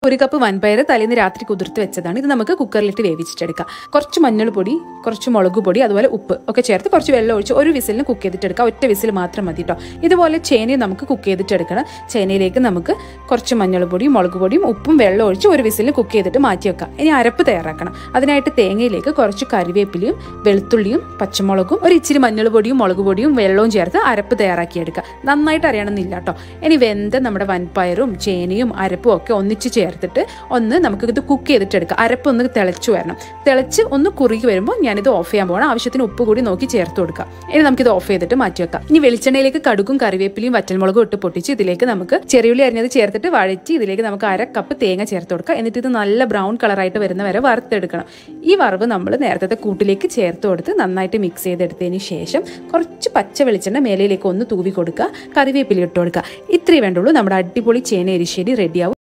ഒരു കപ്പ് വൻപയർ തലേന്ന് രാത്രി കുതിർത്ത് വെച്ചതാണ് ഇത് നമുക്ക് കുക്കറിലിട്ട് വേവിച്ചിട്ടെടുക്കാം കുറച്ച് മഞ്ഞൾപ്പൊടി കുറച്ച് മുളക് പൊടി അതുപോലെ ഉപ്പ് ഒക്കെ ചേർത്ത് കുറച്ച് വെള്ളം ഒഴിച്ച് ഒരു വിസിലിന് കുക്ക് ചെയ്തിട്ടെടുക്കാം ഒറ്റ വിസിൽ മാത്രം മതി കേട്ടോ ഇതുപോലെ ചേനയും നമുക്ക് കുക്ക് ചെയ്തിട്ടെടുക്കണം ചേനയിലേക്ക് നമുക്ക് കുറച്ച് മഞ്ഞൾപ്പൊടിയും മുളക് പൊടിയും ഉപ്പും വെള്ളം ഒഴിച്ച് ഒരു വിസിലിന് കുക്ക് ചെയ്തിട്ട് മാറ്റി വെക്കാം ഇനി അരപ്പ് തയ്യാറാക്കണം അതിനായിട്ട് തേങ്ങയിലേക്ക് കുറച്ച് കറിവേപ്പിലയും വെളുത്തുള്ളിയും പച്ചമുളകും ഒരു ഇച്ചിരി മഞ്ഞൾ പൊടിയും മുളക് പൊടിയും വെള്ളവും ചേർത്ത് അരപ്പ് തയ്യാറാക്കിയെടുക്കുക നന്നായിട്ട് അറിയണമെന്നില്ല കേട്ടോ ഇനി വെന്ത നമ്മുടെ വൻപയറും ചേനയും അരപ്പും ഒക്കെ ഒന്നിച്ച് ചേർത്തിട്ട് ഒന്ന് നമുക്ക് ഇത് കുക്ക് ചെയ്തിട്ടെടുക്കാം അരപ്പ് ഒന്ന് തിളച്ചു വരണം തിളച്ച് ഒന്ന് കുറുകി വരുമ്പോൾ ഞാനിത് ഓഫ് ചെയ്യാൻ പോകണം ആവശ്യത്തിന് ഉപ്പ് കൂടി നോക്കി ചേർത്ത് കൊടുക്കാം ഇനി നമുക്കിത് ഓഫ് ചെയ്തിട്ട് മാറ്റി വെക്കാം ഇനി വെളിച്ചെണ്ണയിലേക്ക് കടുകും കറിവേപ്പിലയും വറ്റൽമുളകും ഇട്ട് പൊട്ടിച്ച് ഇതിലേക്ക് നമുക്ക് ചെറിയുള്ളി അരിഞ്ഞത് ചേർത്തിട്ട് വഴറ്റി ഇതിലേക്ക് നമുക്ക് അര കപ്പ് തേങ്ങ ചേർത്ത് കൊടുക്കാം എന്നിട്ട് ഇത് നല്ല ബ്രൗൺ കളറായിട്ട് വരുന്ന വരെ വറുത്തെടുക്കണം ഈ വറവ് നമ്മൾ നേരത്തെ കൂട്ടിലേക്ക് ചേർത്ത് കൊടുത്ത് നന്നായിട്ട് മിക്സ് ചെയ്തെടുത്തതിന് ശേഷം കുറച്ച് പച്ച വെളിച്ചെണ്ണ മേലയിലേക്ക് ഒന്ന് തൂവി കൊടുക്കുക കറിവേപ്പില ഇട്ട് കൊടുക്കുക ഇത്രയേ വേണ്ടുള്ളൂ നമ്മുടെ അടിപൊളി ചേന എരിശ്ശേരി റെഡിയാവും